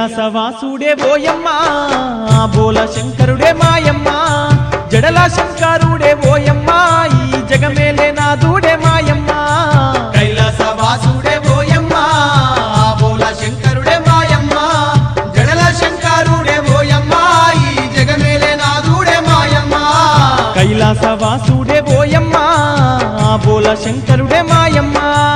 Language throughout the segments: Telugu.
కైలాసవాసుడే ఓయమ్మ బోల శంకరుడే మాయమ్మ జడల శంకరుడే ఓయమ్మ ఈ జగమేలే నాదుడే మాయమ్మ కైలాసవాసుడే ఓయమ్మ బోల శంకరుడే మాయమ్మ జడల శంకరుడే ఓయమ్మ ఈ జగమేలే నాదుడే మాయమ్మ కైలాసవాసుడే ఓయమ్మ బోల శంకరుడే మాయమ్మ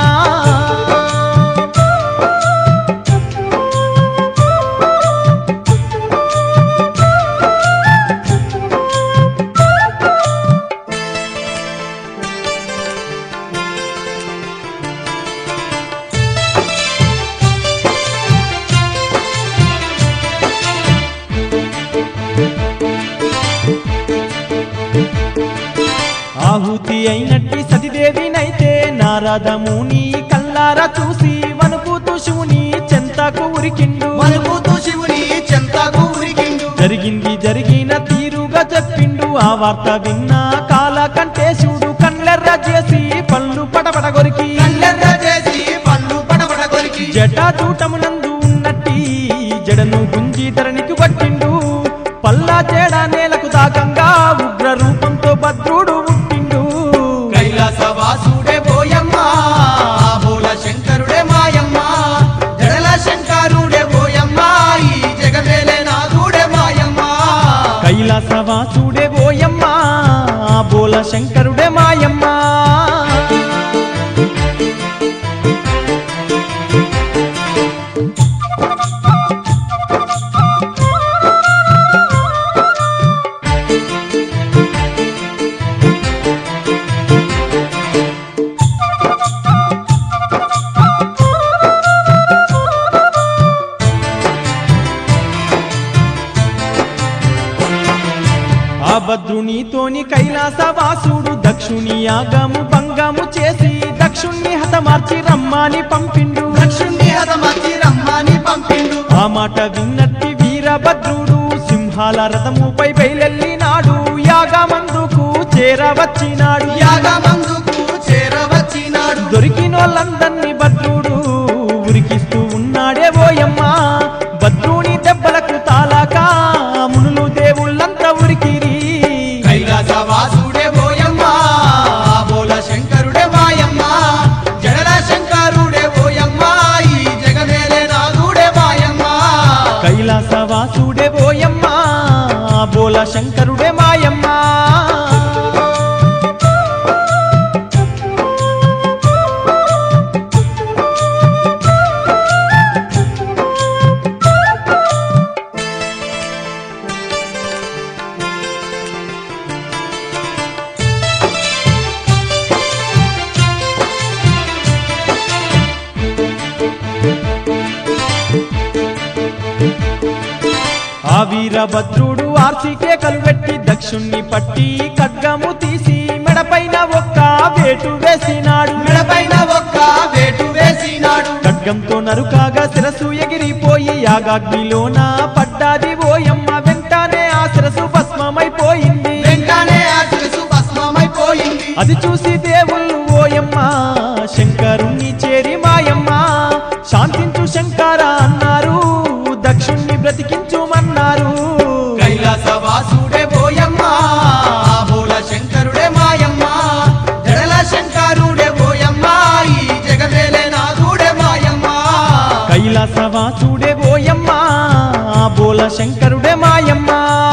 ఆహుతి అయినట్టి సతిదేవినైతే నారదముని కల్లారా చూసి వణుకుతూ శివుని చెంతకు ఉరికిండు మనుకుతూ శివుని చెంతకు ఉరికిండు జరిగింది జరిగిన తీరుగా చెప్పిండు ఆ వార్త విన్న కాల కంటేశుడు కళ్ళెర్ర చేసి పళ్ళు పడపడ కొరికి కళ్ళెర్ర చేసి పళ్ళు పడబడ కొరికి జటాచూటమునందు ఉన్నట్టి జడను గుంజి ధరణికి పట్టిండు పల్లా చేడ నేలకు దాకంగా ఉగ్ర రూపంతో భద్రుడు పుట్టిండు కైలాసవాసుడే ఓయమ్మ బోల శంకరుడే మాయమ్మ జడల శంకరుడే ఓయమ్మ ఈ జగమేలే నాదుడే మాయమ్మ కైలాసవాసుడే ఓయమ్మ బోల శంకరుడే మాయమ్మ ఆ భద్రునితోని కైలాసవాసుడు దక్షుని యాగము భంగము చేసి దక్షుణ్ణి హతమార్చి రమ్మని పంపిండు దక్షుణ్ణి హతమర్చి రమ్మని పంపిండు ఆ మాట విన్నట్టి వీరభద్రుడు సింహాల రథముపై బయలెల్లినాడు యాగమందుకు చేరవచ్చినాడు యాగమందుకు చేరవచ్చినాడు దొరికినోళ్ళందర్నీ భద్రుడు ఉరికిస్తూ ఉన్నాడే ఓయమ్మ భద్రుని దెబ్బలకు తాలాక మునులు దేవుళ్ళంతా ఉరికిరి కైలాసవాసుడే ఓయమ్మ బోల శంకరుడే మాయమ్మ జడల శంకరుడే ఓయమ్మ ఈ జగమేలే నాదుడే మాయమ్మ కైలాసవాసుడే ఓయమ్మ బోల శంకరుడే మాయమ్మ ఆ వీరభద్రుడు ఆర్సికే కలువెట్టి దక్షుణ్ణి పట్టి ఖడ్గము తీసి మెడపైన ఒక్క వేటు వేసినాడు మెడపైన ఒక్క వేటు వేసినాడు ఖడ్గంతో నరుకాగా శిరసు ఎగిరిపోయి యాగాగ్నిలోన పడ్డాది ఓయమ్మ వెంటనే ఆ శిరసు భస్మమైపోయింది వెంటనే ఆ శిరసు భస్మమైపోయింది అది చూసి దేవుళ్ళు ఓయమ్మ శంకరుణ్ణి చేరి మాయమ్మ శాంతించు శంకర అన్నారు దక్షుణ్ణి బ్రతికించుమన్నారు కైలాసవాసుడే ఓయమ్మ బోల శంకరుడే మాయమ్మ జడల శంకరుడే ఓయమ్మ ఈ జగమేలే నాదుడే మాయమ్మ కైలాసవాసుడే ఓయమ్మ బోల శంకరుడే మాయమ్మ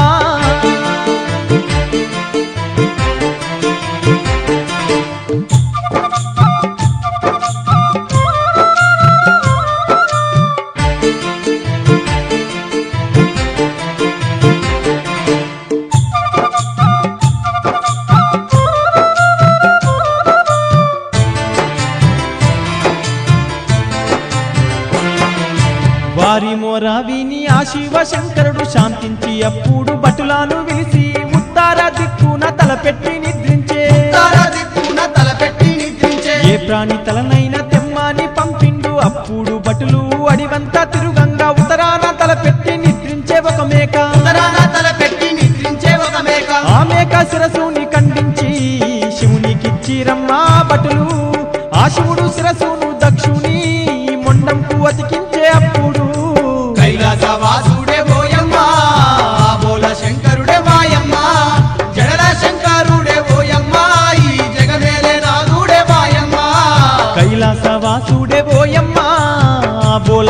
వారి మొర విని ఆ శివ శంకరుడు శాంతించి అప్పుడు భటులాను విలిసి ఉత్తార దిక్కున తలపెట్టి నిద్రించే ఉత్తర దిక్కున తలపెట్టి నిద్రించే ఏ ప్రాణి తలనైన తెమ్మని పంపిండు అప్పుడు భటులు అడివంతా తిరుగంగా ఉత్తరాన తలపెట్టి నిద్రించే ఒక మేక ఉత్తరాన తలపెట్టి నిద్రించే ఒక మేక ఆ మేక శిరసుని ఖండించి శివునికిచ్చిరమ్మా భటులు ఆ శివుడు శిరసును దక్షుని మొండంకు అతికించే అప్పుడు కైలాస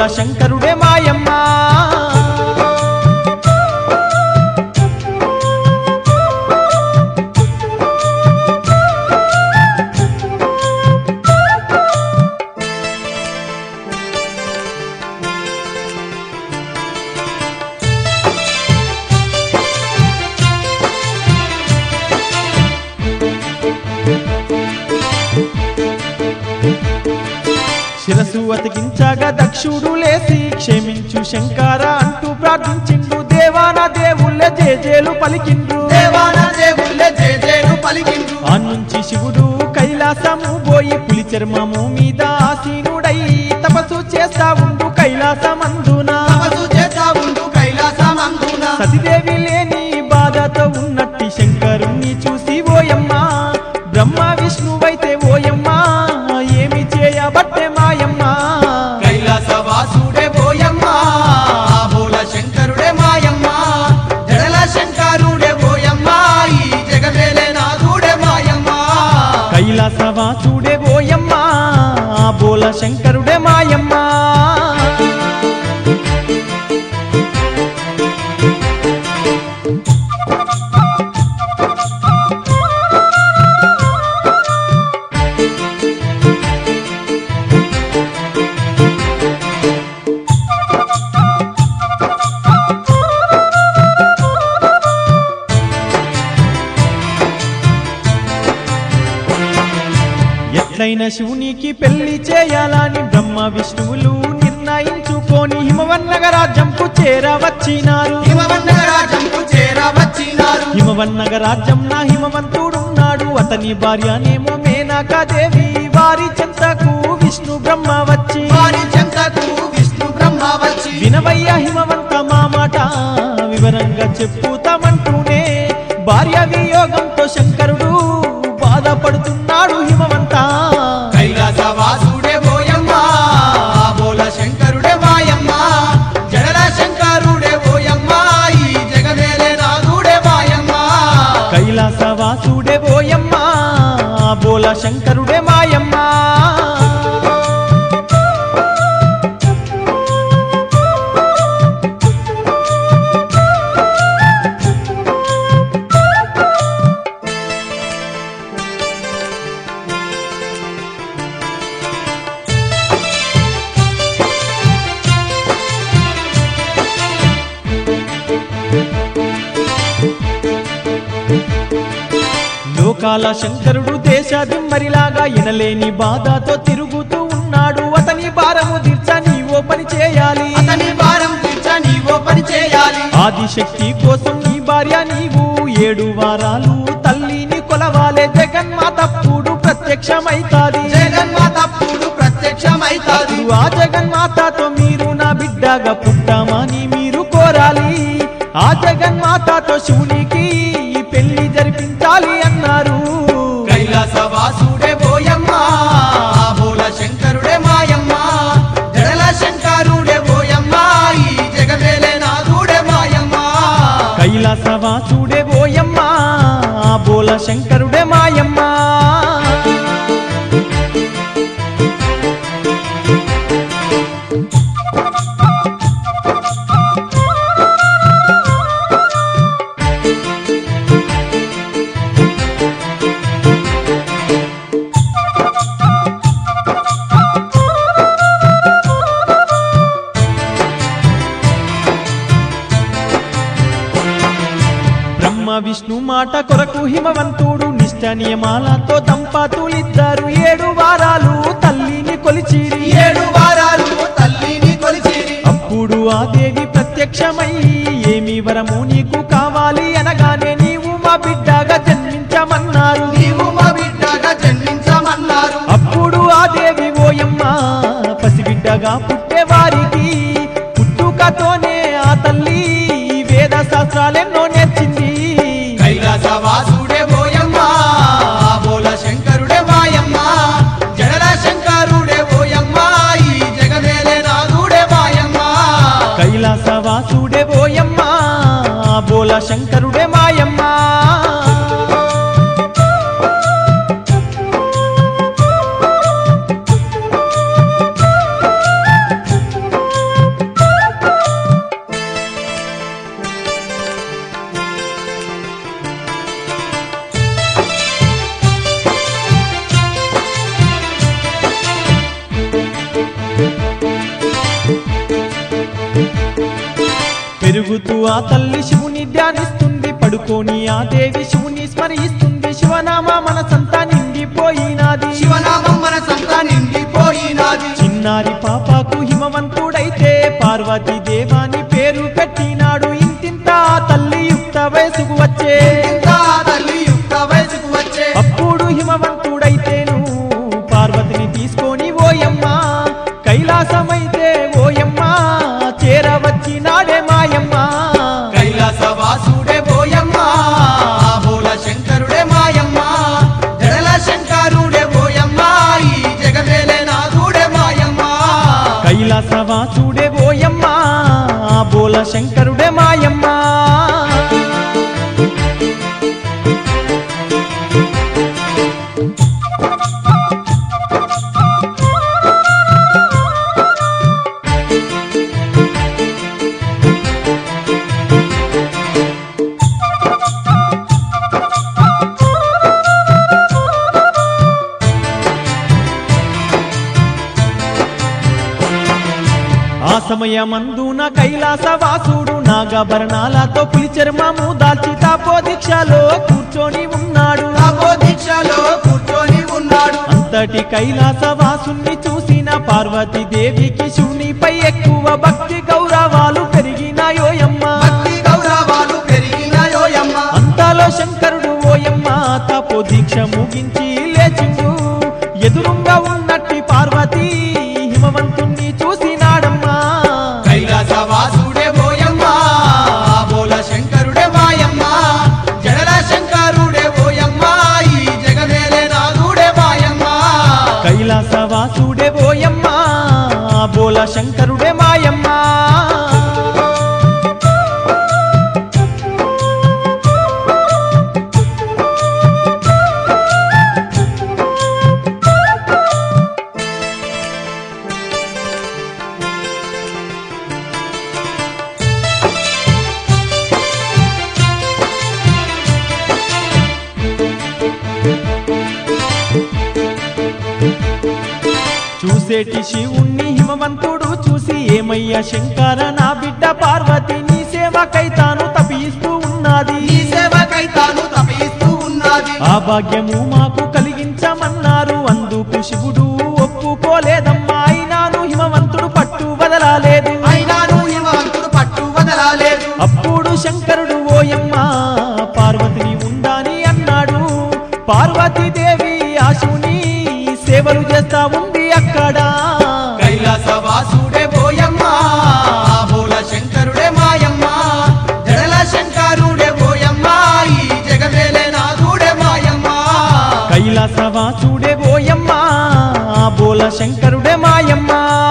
శంకరుడే మాయమ్మ శిరసు అతికించగా దక్షుడు లేసి క్షమించు శంకర అంటూ ప్రార్థించిండు దేవాన దేవుళ్ళ జేజేలు పలికిండ్రు దేవాన దేవుళ్ళే జేజేలు పలికిండ్రు ఆ నుంచి శివుడు కైలాసము పోయి పులి చర్మము మీద ఆసీనుడై తపస్సు చేస్తా ఉండు కైలాసమందున తపస్సు చేస్తా ఉండు కైలాసమందున సతిదేవి లేని బాధతో ఉన్నట్టి శంకరుణ్ణి చూసి ఓయమ్మ బ్రహ్మ విష్ణువైతే ఓయమ్మ ఏమి చేయబట్టే మాయమ్మ కైలాస వాసుడే పోయమ్మ బోల శంకరుడే మాయమ్మ జడల శంకరుడే పోయమ్మ ఈ జగమేలే నాథుడే మాయమ్మ కైలాసవాసుడే ఓయమ్మ బోల శంకరుడే మాయమ్మ ఎట్లయిన శివునికి పెళ్లి చేయాలని బ్రహ్మ విష్ణువులు నిర్ణయించుకొని హిమవన్నగ రాజ్యంకు చేరవచ్చినారు హిమవన్నగ రాజంకు చేరవచ్చినారు హిమవన్నగ రాజ్యం నా హిమవంతుడున్నాడు అతని భార్యనేమో మేనకాదేవి వారి చెంతకు విష్ణు బ్రహ్మ వచ్చి వారి చెంతకు విష్ణు బ్రహ్మ వచ్చి వినవయ్య హిమవంత మా మాట వివరంగా చెప్పుతామంటూనే భార్య వియోగంతో శంకరుడు బాధపడుతున్నాడు హిమవంత కైలాస వాసుడే పోయమ్మ బోల శంకరుడే మాయమ్మ జడల శంకరుడే పోయమ్మ ఈ జగమేలే నాథుడే మాయమ్మ కైలాస వాసుడే ఓయమ్మ బోల శంకరుడే మాయమ్మ లోకాల శంకరుడు దేశాదిమ్మరిలాగా ఎనలేని బాధతో తిరుగుతూ ఉన్నాడు అతని భారము తీర్చ నీవో పని చేయాలి అతని భారం తీర్చ నీవో పని చేయాలి ఆదిశక్తి కోసం నీ భార్య నీవు ఏడు వారాలు తల్లిని కొలవాలే జగన్మాతప్పుడు ప్రత్యక్షమైతాది జగన్మాత పూడు ప్రత్యక్షమైతాది అప్పుడు ఆ జగన్మాతతో మీరు నా బిడ్డగా పుట్టామని మీరు కోరాలి ఆ జగన్మాతతో శివునికి ఈ పెళ్లి జరిపించాలి అన్నారు కైలాస వాసుడే పోయమ్మ బోల శంకరుడే మాయమ్మ జడల శంకరుడే పోయమ్మ ఈ జగమేలే నాథుడే మాయమ్మ కైలాసవాసుడే ఓయమ్మ బోల శంకరుడే మాయమ్మ బ్రహ్మ విష్ణు మాట కొరకు హిమవంతుడు నిష్ట నియమాలతో దంపతులిద్దరు ఏడు వారాలు తల్లిని కొలిచిరి ఏడు వారాలు తల్లిని కొలిచిరి అప్పుడు ఆ దేవి ప్రత్యక్షమై ఏమి వరము నీకు కావాలి అనగానే నీవు మా బిడ్డగా జన్మించమన్నారు నీవు మా బిడ్డగా జన్మించమన్నారు అప్పుడు ఆ దేవి ఓయమ్మ పసిబిడ్డగా పుట్టే వారికి పుట్టుకతోనే ఆ తల్లి వేద శాస్త్రాలెన్నో నేర్చింది కైలాస వాసుడే పోయమ్మ బోల శంకరుడే మాయమ్మ జడల శంకరుడే పోయమ్మ ఈ జగమేలే నాథుడే మాయమ్మ కైలాసవాసుడే ఓయమ్మ బోల శంకరుడే మాయమ్మ వెలుగుతూ ఆ తల్లి శివుని ధ్యానిస్తుంది పడుకోని ఆ దేవి శివుని స్మరిస్తుంది శివనామ మనసంతా నిండిపోయినాది శివనామం మన సంత నిండిపోయినాది చిన్నారి పాపకు హిమవంతుడైతే పార్వతీ దేవాని పేరు పెట్టినాడు ఇంతింత ఆ తల్లి యుక్త వయసుకు వచ్చే ఇంత తల్లి యుక్త వయసుకు వచ్చే అప్పుడు హిమవంతుడైతేను పార్వతిని తీసుకొని ఓయమ్మ కైలాసమైతే ఓయమ్మ చేరవచ్చినాడే మాయమ్మ కైలాస వాసుడే పోయమ్మ బోల శంకరుడే మాయమ్మ జడల శంకరుడే పోయమ్మ ఈ జగమేలే నాథుడే మాయమ్మ కైలాసవాసుడే ఓయమ్మ బోల శంకరుడే మాయమ్మ ఆ సమయమందున కైలాసవాసుడు నాగభరణాలతో పులి చర్మము దాల్చి తాపో దీక్షలో కూర్చొని ఉన్నాడు తపో దీక్షలో కూర్చొని ఉన్నాడు అంతటి కైలాసవాసుని చూసిన పార్వతీ దేవికి శివునిపై ఎక్కువ భక్తి గౌరవాలు పెరిగినాయోయమ్మ భక్తి గౌరవాలు పెరిగినాయోయమ్మ అంతలో శంకరుడు ఓయమ్మ తపో దీక్ష ముగించి లేచిండు ఎదురుంగా ఉన్నట్టి పార్వతీ హిమవంతుణ్ణి చూసినాడమ్మా కైలాస వాసుడే పోయమ్మ బోల శంకరుడే మాయమ్మ జడల శంకరుడే పోయమ్మ ఈ జగమేలే నాథుడే మాయమ్మ కైలాసవాసుడే ఓయమ్మ బోల శంకరుడే మాయమ్మ చూసేటి శివుణ్ణి హిమవంతుడు చూసి ఏమయ్యా శంకర నా బిడ్డ పార్వతి నీ సేవకై తాను తపిస్తూ ఉన్నది ఈ సేవకై తాను తపిస్తూ ఉన్నది ఆ భాగ్యము మాకు కలిగించమన్నారు అందుకు శివుడు ఒప్పుకోలేదమ్మా అయినాను హిమవంతుడు పట్టు వదలాలేదు అయినాను హిమవంతుడు పట్టు వదలాలేదు అప్పుడు శంకరుడు ఓయమ్మ పార్వతిని ఉండాని అన్నాడు పార్వతీదేవి ఆ శివుని సేవలు చేస్తా ఉంది అక్కడ కైలాస వాసుడే పోయమ్మ బోల శంకరుడే మాయమ్మ జడల శంకరుడే పోయమ్మ ఈ జగమేలే నాథుడే మాయమ్మ కైలాసవాసుడే ఓయమ్మ బోల శంకరుడే మాయమ్మ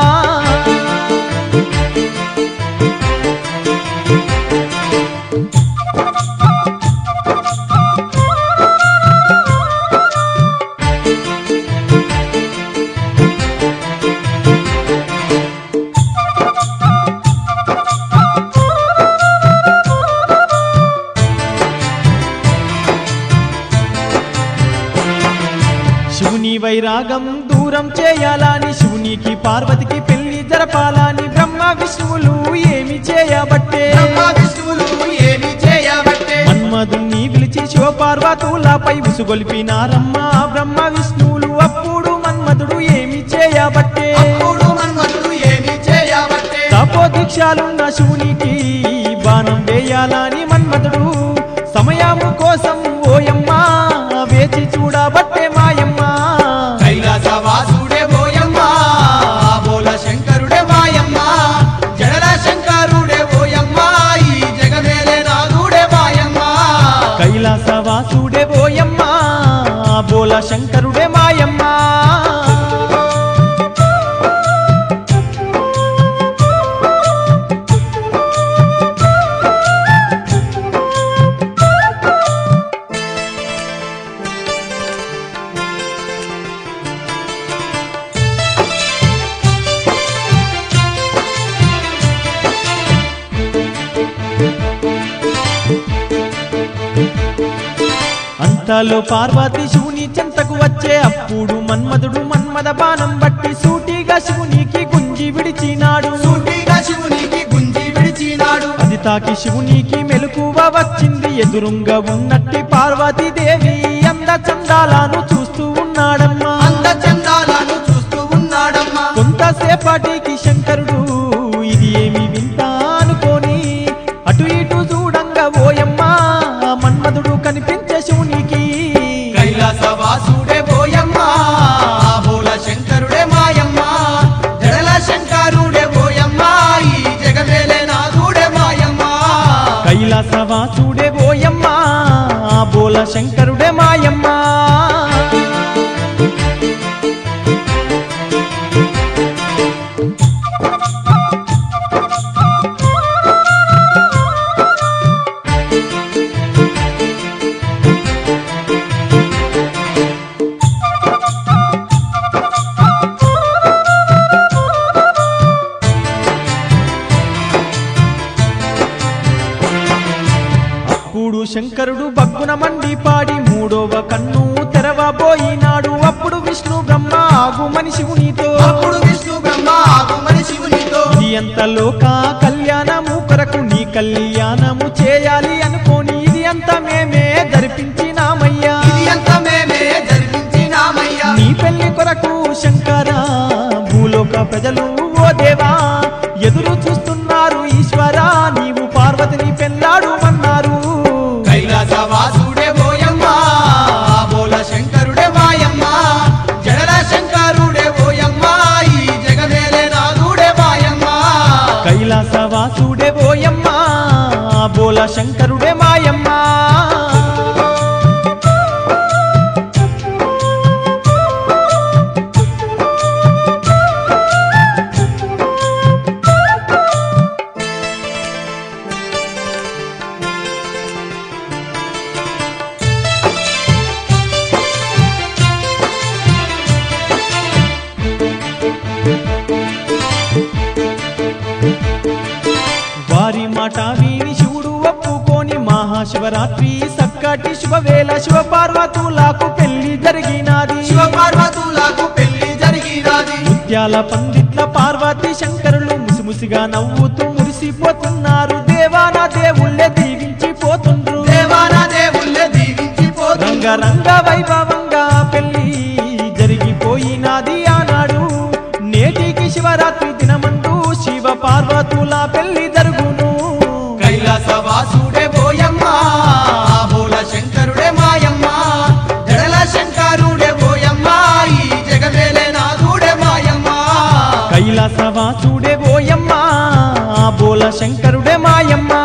శివుని వైరాగం దూరం చేయాలని శివునికి పార్వతికి పెళ్లి జరపాలని బ్రహ్మ విష్ణువులు ఏమి చేయబట్టే బ్రహ్మ విష్ణువులు ఏమి చేయబట్టే మన్మధుణ్ణి పిలిచి శివపార్వతులపై ఉసుగొలిపినారమ్మ బ్రహ్మ విష్ణువులు అప్పుడు మన్మధుడు ఏమి చేయబట్టే అప్పుడు మన్మధుడు ఏమి చేయబట్టే తపో దీక్షాలున్న శివునికి బాణం వేయాలని మన్మధుడు సమయము కోసం ఓయమ్మ వేచి చూడబట్టే మాయమ్మ కైలాస వాసుడే పోయమ్మ బోల శంకరుడే మాయమ్మ జడల శంకరుడే పోయమ్మ ఈ జగమేలే నాథుడే మాయమ్మ కైలాసవాసుడే ఓయమ్మ బోల శంకరుడే మాయమ్మ అంతలో పార్వతి శివుని చెంతకు వచ్చే అప్పుడు మన్మధుడు మన్మద బాణం బట్టి సూటిగా శివునికి గుంజి విడిచినాడు సూటిగా శివునికి గుంజి విడిచినాడు అది అంతకి శివునికి మెలకువ వచ్చింది ఎదురుంగా ఉన్నట్టి పార్వతీదేవి అంద చందాలను చూస్తూ ఉన్నాడమ్మా అంద చందాలను చూస్తూ ఉన్నాడమ్మా కొంతసేపటికి శంకరుడు ఇది ఏమి వింత అనుకోని అటు ఇటు చూడంగా ఓయమ్మా మన్మధుడు కనిపించే శివునికి కైలాస వాసుడే పోయమ్మా బోల శంకరుడే మాయమ్మా జడల శంకరుడే పోయమ్మా ఈ జగమేలే నాథుడే మాయమ్మా కైలాసవాసుడే ఓయమ్మా బోల శంకరుడే మాయమ్మా అప్పుడు శంకరుడు బగ్గున మండి పాడి మూడవ కన్ను తెరవబోయినాడు అప్పుడు విష్ణు బ్రహ్మ ఆగుమని శివునితో అప్పుడు విష్ణు బ్రహ్మ ఆగుమని శివునితో ఇది ఎంత లోక కళ్యాణము కొరకు నీ కళ్యాణము చేయాలి అనుకోని ఇది అంత మేమే జరిపించినామయ్యా ఇది అంత మేమే జరిపించినామయ్యా నీ పెళ్లి కొరకు శంకర భూలోక ప్రజలు ఓ దేవా ఎదురు చూస్తున్నారు ఈశ్వరా నీవు పార్వతిని పెళ్ళాడు అన్నారు కైలాస వాసుడే పోయమ్మా బోల శంకరుడే మాయమ్మా జడల శంకరుడే పోయమ్మా ఈ జగమేలే నాథుడే మాయమ్మా కైలాసవాసుడే ఓయమ్మా బోల శంకరుడే మాయమ్మా వారి మాట విని శివుడు ఒప్పుకొని మహాశివరాత్రి సక్కటి శుభవేళ శివ పార్వతులకు పెళ్లి జరిగినది శివ పార్వతులకు పెళ్లి జరిగినది ముత్యాల పందిట్ల పార్వతి శంకరులు ముసిముసిగా నవ్వుతూ మురిసిపోతున్నారు దేవాన దేవుళ్ళే దీవించిపోతుండ్రు దేవాన దేవుళ్ళే దీవించిపోతుంది రంగరంగ వైభవంగా పెళ్లి జరిగిపోయినది ఆనాడు నేటికి శివరాత్రి దినమందు శివ పార్వతుల పెళ్లి జరుగును కైలాస వాసుడే పోయమ్మా బోల శంకరుడే మాయమ్మా జడల శంకరుడే పోయమ్మా ఈ జగమేలే నాథుడే మాయమ్మా కైలాసవాసుడే ఓయమ్మా బోల శంకరుడే మాయమ్మా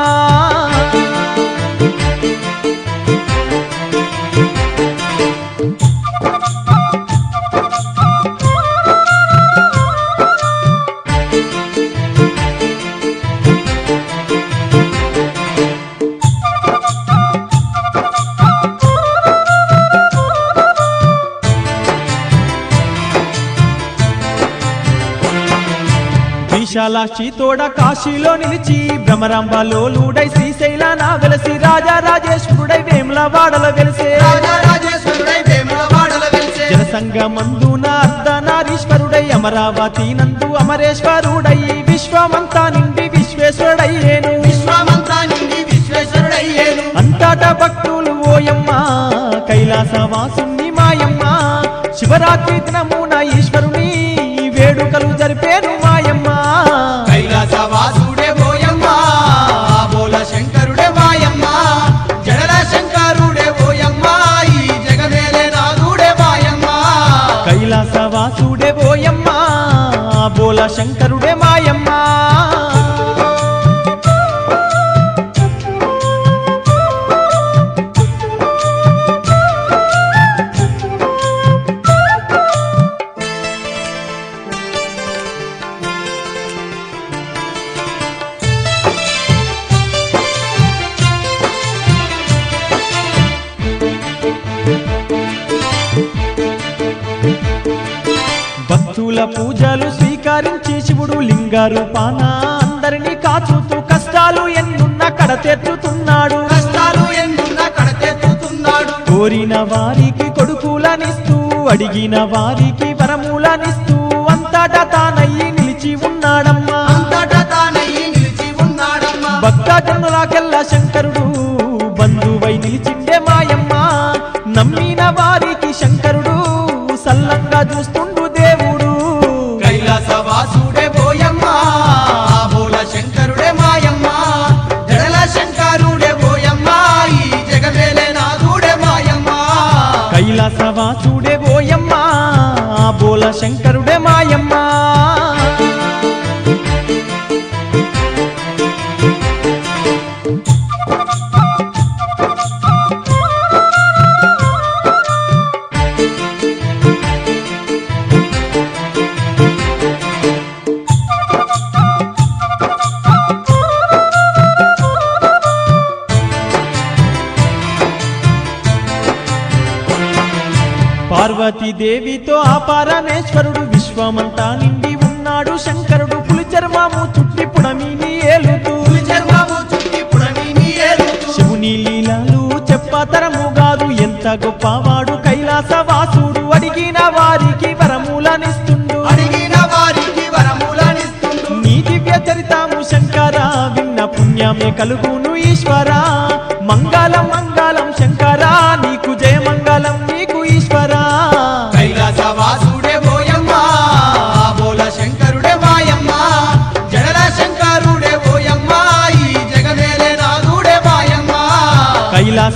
విశాలాక్షి తోడ కాశీలో నిలిచి భ్రమరాంబలోలుడై శ్రీశైలాన వెలసి రాజా రాజేశ్వరుడై వేముల వాడల వెలిసే రాజరాజేశ్వరుడై వేములవాడల వెలిసే జనసంగమందున అర్ధనారీశ్వరుడై అమరావతి నందు అమరేశ్వరుడై విశ్వమంతా నిండి విశ్వేశ్వరుడయ్యేను విశ్వమంతా నిండి విశ్వేశ్వరుడయ్యేను అంతట భక్తులు ఓయమ్మ కైలాసవాసుని మాయమ్మ శివరాత్రి దినమున ఈశ్వరుని వేడుకలు జరిపేను మాయమ్మ కైలాస వాసుడే పోయమ్మా బోల శంకరుడే మాయమ్మా జడల శంకరుడే పోయమ్మా ఈ జగమేలే నాథుడే మాయమ్మా కైలాసవాసుడే ఓయమ్మ బోల శంకరుడే మాయమ్మ భక్తుల పూజలు స్వీకరించి శివుడు లింగ రూపాన అందరినీ కాచుతూ కష్టాలు ఎన్నున్న కడతెత్తుతున్నాడు కష్టాలు ఎన్నున్న కడతెత్తుతున్నాడు కోరిన వారికి కొడుకులనిస్తూ అడిగిన వారికి వరములనిస్తూ అంతటా తానయ్యి నిలిచి ఉన్నాడమ్మా అంతటా తానయ్యి నిలిచి ఉన్నాడమ్మా భక్త జనులాకెల్లా శంకరుడు బంధువై నిలిచిండే మాయమ్మ నమ్మిన వారికి శంకరుడు సల్లంగా చూస్తుండు దేవుడు కైలాస వాసుడే పోయమ్మ బోల శంకరుడే మాయమ్మ జడల శంకరుడే పోయమ్మ ఈ జగమేలే నాథుడే మాయమ్మ కైలాసవాసుడే ఓయమ్మ బోల శంకరుడే మాయమ్మ పార్వతీదేవితో ఆ పరమేశ్వరుడు విశ్వమంతా నిండి ఉన్నాడు శంకరుడు పులి చర్మము చుట్టి పుడమిని ఏలుతూ పులి చర్మము చుట్టి పుడమిని ఏలుతూ శివుని లీలలు చెప్పతరము కాదు ఎంత గొప్పవాడు కైలాసవాసుడు అడిగిన వారికి వరములనిస్తుండు అడిగిన వారికి వరములనిస్తుండు నీ దివ్య చరితము శంకర విన్న పుణ్యమే కలుగును ఈశ్వర మంగళం మంగళం శంకర నీకు జయ మంగళం నీకు ఈశ్వర కైలాస వాసుడే పోయమ్మ బోల శంకరుడే మాయమ్మ జడల శంకరుడే పోయమ్మ ఈ జగమేలే నాథుడే మాయమ్మ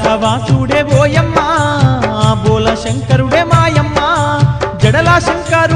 కైలాసవాసుడే ఓయమ్మ బోల శంకరుడే మాయమ్మ జడల శంకరు